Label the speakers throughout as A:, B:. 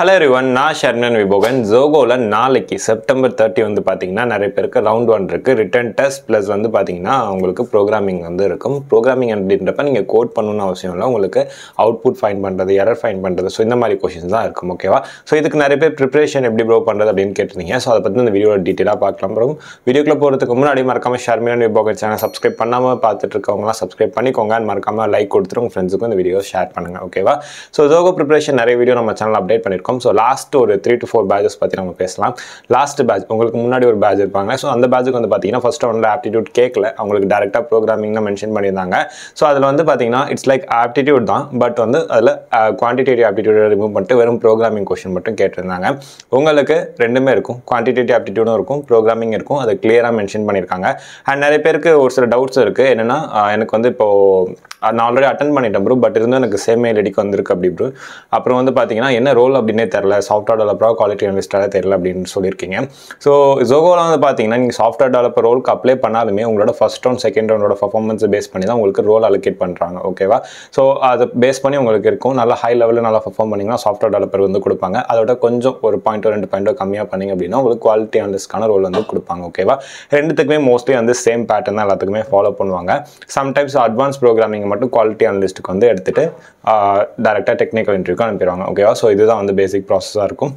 A: hello everyone நான் ஷர்ணன் விபோகன் ஜோகோவில் நாளைக்கு September thirty வந்து பார்த்தீங்கன்னா நிறைய பேருக்கு ரவுண்ட் ஒன் இருக்குது ரிட்டன் டெஸ்ட் ப்ளஸ் வந்து பார்த்தீங்கன்னா உங்களுக்கு ப்ரோக்ராமிங் வந்து இருக்கும் ப்ரோக்ராமிங் அப்படின்றப்ப நீங்கள் கோட் பண்ணணும்னு அவசியம் இல்லை உங்களுக்கு அவுட்புட் ஃபைன் பண்ணுறது எரர் ஃபைன் பண்ணுறது ஸோ இந்த மாதிரி கொஷின்ஸ் தான் இருக்கும் ஓகேவா ஸோ இதுக்கு நிறைய பேர் ப்ரிப்பரேஷன் எப்படி ப்ரோ பண்ணுறது அப்படின்னு கேட்டிருந்தீங்க ஸோ அதை பற்றி இந்த வீடியோவில் டீட்டெயிலாக பார்க்கலாம் ப்ரோ வீடியோக்குள்ள போகிறதுக்கு முன்னாடி மறக்காம ஷர்மியன் விபோகன் சேனல் சப்ஸ்கிரைப் பண்ணாமல் பார்த்துட்டு இருக்கவங்களாம் சப்ஸ்கிரைப் பண்ணிக்கோங்க and மறக்காம லைக் கொடுத்துட்டு உங்கள் ஃப்ரெண்ட்ஸுக்கும் இந்த வீடியோ ஷேர் பண்ணுங்கள் ஓகேவா ஸோ ஜோகோ ப்ரிப்பரேஷன் நிறைய வீடியோ நம்ம சேனல் அப்டேட் பண்ணியிருக்கோம் ஸோ லாஸ்ட் ஒரு த்ரீ டு ஃபோர் பேஜஸ் பற்றி நம்ம பேசலாம் லாஸ்ட் பேட்ச் உங்களுக்கு முன்னாடி ஒரு பேட்ச் இருப்பாங்க ஸோ அந்த பேட்சுக்கு வந்து பார்த்தீங்கன்னா ஃபர்ஸ்ட் ஒன்ல ஆப்டிடியூட் கேட்கல அவங்களுக்கு டேரெக்டாக ப்ரோக்ராமிங் தான் மென்ஷன் பண்ணியிருந்தாங்க ஸோ அதில் வந்து பார்த்தீங்கன்னா இட்ஸ் லைக் ஆப்டிடியூட் தான் பட் வந்து அதில் குவான்டிடேட்டிவ் ஆப்டிடியூட் ரிமூவ் பண்ணிட்டு வெறும் ப்ரோக்ராமிங் கொஷின் மட்டும் கேட்டிருந்தாங்க உங்களுக்கு ரெண்டுமே இருக்கும் குவான்டிடேட்டிவ் ஆப்டிடியூடும் இருக்கும் ப்ரோக்ராமிங் இருக்கும் அதை கிளியராக மென்ஷன் பண்ணியிருக்காங்க அண்ட் நிறைய பேருக்கு ஒரு சில டவுட்ஸ் இருக்குது என்னென்னா எனக்கு வந்து இப்போது நான் ஆல்ரெடி அட்டன் பண்ணிட்டேன் ப்ரோ பட் இருந்தும் எனக்கு சேம் மெயில் ஐடிக்கு வந்திருக்கு அப்படி ப்ரோ அப்புறம் வந்து பார்த்தீங்கன்னா என்ன ரோல் அப்படின்னே தெரில சாஃப்ட்வேர் டெவலப்பராக குவாலிட்டி அனலிஸ்டாக தெரில அப்படின்னு சொல்லியிருக்கீங்க ஸோ ஜோகோவில் வந்து பார்த்தீங்கன்னா நீங்கள் சாஃப்ட்வேர் டெவலப்பர் ரோலுக்கு அப்ளை பண்ணாலுமே உங்களோட ஃபஸ்ட் ரவுண்ட் செகண்ட் ரவுண்டோட பர்ஃபார்மன்ஸை பேஸ் பண்ணி தான் உங்களுக்கு ரோல் அலோகேட் பண்ணுறாங்க ஓகேவா ஸோ அதை பேஸ் பண்ணி உங்களுக்கு இருக்கும் நல்லா ஹை லெவலில் நல்லா பர்ஃபார்ம் பண்ணிங்கன்னா சாஃப்ட்வேர் டெவலப்பர் வந்து கொடுப்பாங்க அதோட கொஞ்சம் ஒரு பாயிண்ட்டோ ரெண்டு பாயிண்ட்டோ கம்மியாக பண்ணிங்க அப்படின்னா உங்களுக்கு குவாலிட்டி அனலிஸ்ட்கான ரோல் வந்து கொடுப்பாங்க ஓகேவா ரெண்டுத்துக்குமே மோஸ்ட்லி வந்து சேம் பேட்டர்ன் தான் எல்லாத்துக்குமே ஃபாலோ பண்ணுவாங்க சம்டைம்ஸ் அட்வான்ஸ் ப்ரோக்ராமிங் மட்டும் குவாலிட்டி அனலிஸ்ட்டுக்கு வந்து எடுத்துகிட்டு டேரெக்டாக டெக்னிக்கல் இன்டர்வியூக்கு அனுப்பிடுவாங்க ஓகேவா ஸோ இதுதான் வந்து பேசிக் ப்ராசஸாக இருக்கும்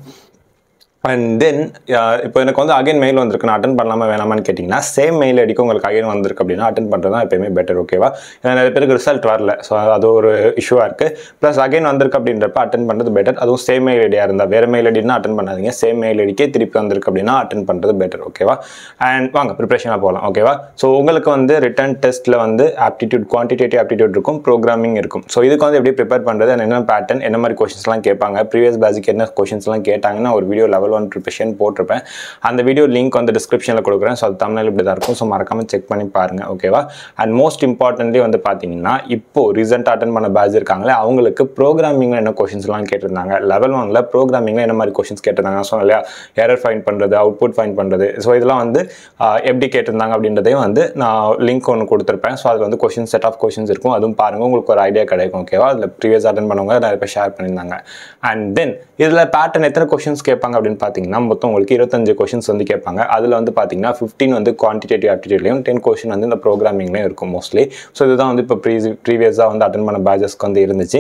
A: அண்ட் தென் இப்போ எனக்கு வந்து அகைன் மெயில் வந்திருக்கு நான் அட்டன் பண்ணலாமா வேணாமான்னு கேட்டிங்கன்னா சேம் மெயில் ஐடிக்கு உங்களுக்கு அகைன் வந்திருக்கு அப்படின்னா அட்டன் பண்ணுறது தான் எப்பயுமே பெட்டர் ஓகேவா ஏன்னா நிறைய பேருக்கு ரிசல்ட் வரல ஸோ அது ஒரு இஷ்யூவாக இருக்குது ப்ளஸ் அகைன் வந்திருக்கு அப்படின்றப்ப அட்டன் பண்ணுறது பெட்டர் அதுவும் சேம் மெயில் ஐடியாக இருந்தால் வேறு மெயில் ஐடினா அட்டன் பண்ணாதீங்க சேம் மெயில் ஐடிக்கே திருப்பி வந்திருக்கு அப்படின்னா அட்டன் பண்ணுறது பெட்டர் ஓகேவா அண்ட் வாங்க ப்ரிப்ரேஷனாக போகலாம் ஓகேவா ஸோ உங்களுக்கு வந்து ரிட்டன் டெஸ்ட்டில் வந்து ஆப்டிடியூட் குவான்டிடேட்டிவ் ஆப்டிடியூட் இருக்கும் ப்ரோக்ராமிங் இருக்கும் ஸோ இதுக்கு வந்து எப்படி ப்ரிப்பேர் பண்ணுறது என்ன பேட்டர்ன் என்ன மாதிரி கொஷின்ஸ்லாம் கேட்பாங்க ப்ரீவியஸ் பேஜுக்கு என்ன கொஷின்ஸ்லாம் கேட்டாங்கன்னா ஒரு வீடியோ லெவல் ஒன் ப்ரிப்பரேஷன் போட்டிருப்பேன் அந்த வீடியோ லிங்க் வந்து டிஸ்கிரிப்ஷனில் கொடுக்குறேன் ஸோ அது தமிழில் இப்படி தான் இருக்கும் ஸோ மறக்காமல் செக் பண்ணி பாருங்கள் ஓகேவா அண்ட் மோஸ்ட் இம்பார்ட்டன்ட்லி வந்து பார்த்தீங்கன்னா இப்போ ரீசெண்டாக அட்டன் பண்ண பேட்ச் இருக்காங்களே அவங்களுக்கு ப்ரோக்ராமிங்கில் என்ன கொஷின்ஸ்லாம் கேட்டிருந்தாங்க லெவல் ஒனில் ப்ரோக்ராமிங்கில் என்ன மாதிரி கொஷின்ஸ் கேட்டிருந்தாங்க ஸோ இல்லையா எரர் ஃபைன் பண்ணுறது அவுட்புட் ஃபைன் பண்ணுறது ஸோ இதெல்லாம் வந்து ஆஹ், எப்படி கேட்டிருந்தாங்க அப்படின்றதையும் வந்து நான் லிங்க் ஒன்று கொடுத்துருப்பேன் ஸோ அதில் வந்து கொஷின் செட் ஆஃப் கொஷின்ஸ் இருக்கும் அதுவும் பாருங்கள் உங்களுக்கு ஒரு ஐடியா கிடைக்கும் ஓகேவா அதில் ப்ரீவியஸ் அட்டன் பண்ணவங்க நிறைய பேர் ஷேர் பண்ணியிருந்தாங்க அண்ட் தென் இதில் பேட்டர்ன் எத்தனை கொஷின்ஸ் கேட்பாங்க அப்படின்னு பார்த்தீங்கன்னா மொத்தம் உங்களுக்கு இருபத்தஞ்சு கொஷின்ஸ் வந்து கேட்பாங்க அதில் வந்து பார்த்தீங்கன்னா ஃபிஃப்டீன் வந்து குவான்டிடேட்டிவ் ஆப்டிடியூட்லையும் டென் கொஷின் வந்து இந்த ப்ரோக்ராமிங்லேயும் இருக்கும் மோஸ்ட்லி ஸோ இதுதான் வந்து இப்போ ப்ரீ ப்ரீவியஸாக வந்து அட்டன் பண்ண பேஜஸ்க்கு வந்து இருந்துச்சு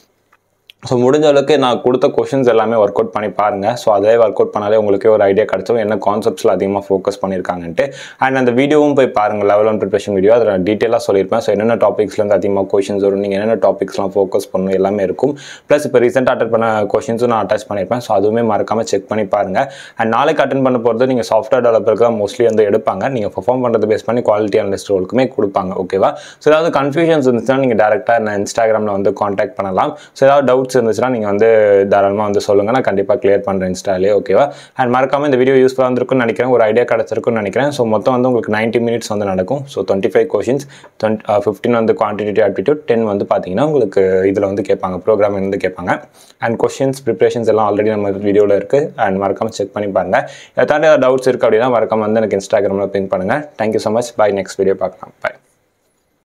A: ஸோ முடிஞ்ச அளவுக்கு நான் கொடுத்த கொஷின்ஸ் எல்லாமே ஒர்க் அவுட் பண்ணி பாருங்கள் ஸோ அதே ஒர்க் அவுட் பண்ணாலே உங்களுக்கே ஒரு ஐடியா கிடச்சிடும் என்ன கான்செப்ட்ஸில் அதிகமாக ஃபோக்கஸ் பண்ணியிருக்காங்கன்ட்டு அண்ட் அந்த வீடியோவும் போய் பாருங்கள் லெவல் ஒன் ப்ரிப்பரேஷன் வீடியோ அதில் நான் டீட்டெயிலாக சொல்லியிருப்பேன் ஸோ என்னென்ன டாபிக்ஸ்லேருந்து அதிகமாக கொஷின்ஸ் வரும் நீங்கள் என்னென்ன டாபிக்ஸ்லாம் ஃபோக்கஸ் பண்ணணும் எல்லாமே இருக்கும் ப்ளஸ் இப்போ ரீசெண்டாக அட்டன் பண்ண கொஷின்ஸும் நான் அட்டாச் பண்ணியிருப்பேன் ஸோ அதுவுமே மறக்காமல் செக் பண்ணி பாருங்கள் அண்ட் நாளைக்கு அட்டன் பண்ண போகிறது நீங்கள் சாஃப்ட்வேர் டெவலப்பருக்கு தான் மோஸ்ட்லி வந்து எடுப்பாங்க நீங்கள் பர்ஃபார்ம் பண்ணுறது பேஸ் பண்ணி குவாலிட்டி அனலிஸ்ட் ரோலுக்குமே கொடுப்பாங்க ஓகேவா ஸோ ஏதாவது கன்ஃபியூஷன்ஸ் இருந்துச்சுன்னா நீங்கள் டேரெக்டாக என்ன இன்ஸ்டாகிராமில் வந்து காண்டாக்ட் பண்ணலாம் ஸோ ஏதாவது டவுட்ஸ் இருந்துச்சுன்னா நீங்கள் வந்து தாராளமாக வந்து சொல்லுங்கள் நான் கண்டிப்பாக கிளியர் பண்ணுறேன் இன்ஸ்டாலே ஓகேவா அண்ட் மறக்காமல் இந்த வீடியோ யூஸ்ஃபுல்லாக இருந்திருக்கும்னு நினைக்கிறேன் ஒரு ஐடியா கிடச்சிருக்குன்னு நினைக்கிறேன் ஸோ மொத்தம் வந்து உங்களுக்கு 90 மினிட்ஸ் வந்து நடக்கும் so twenty five questions twenty fifteen வந்து குவான்டிடேட்டிவ் ஆப்டிடியூட் டென் வந்து பார்த்தீங்கன்னா உங்களுக்கு இதில் வந்து கேட்பாங்க ப்ரோக்ராம் வந்து கேட்பாங்க அண்ட் கொஷின்ஸ் ப்ரிப்ரேஷன்ஸ் எல்லாம் ஆல்ரெடி நம்ம வீடியோவில் இருக்குது அண்ட் மறக்காமல் செக் பண்ணி பாருங்கள் இதை தாண்டி ஏதாவது டவுட்ஸ் இருக்குது அப்படின்னா மறக்காம வந்து எனக்கு இன்ஸ்டாகிராமில் பிங்க் பண்ணுங்கள் thank you so much bye next video பார்க்கலாம் பை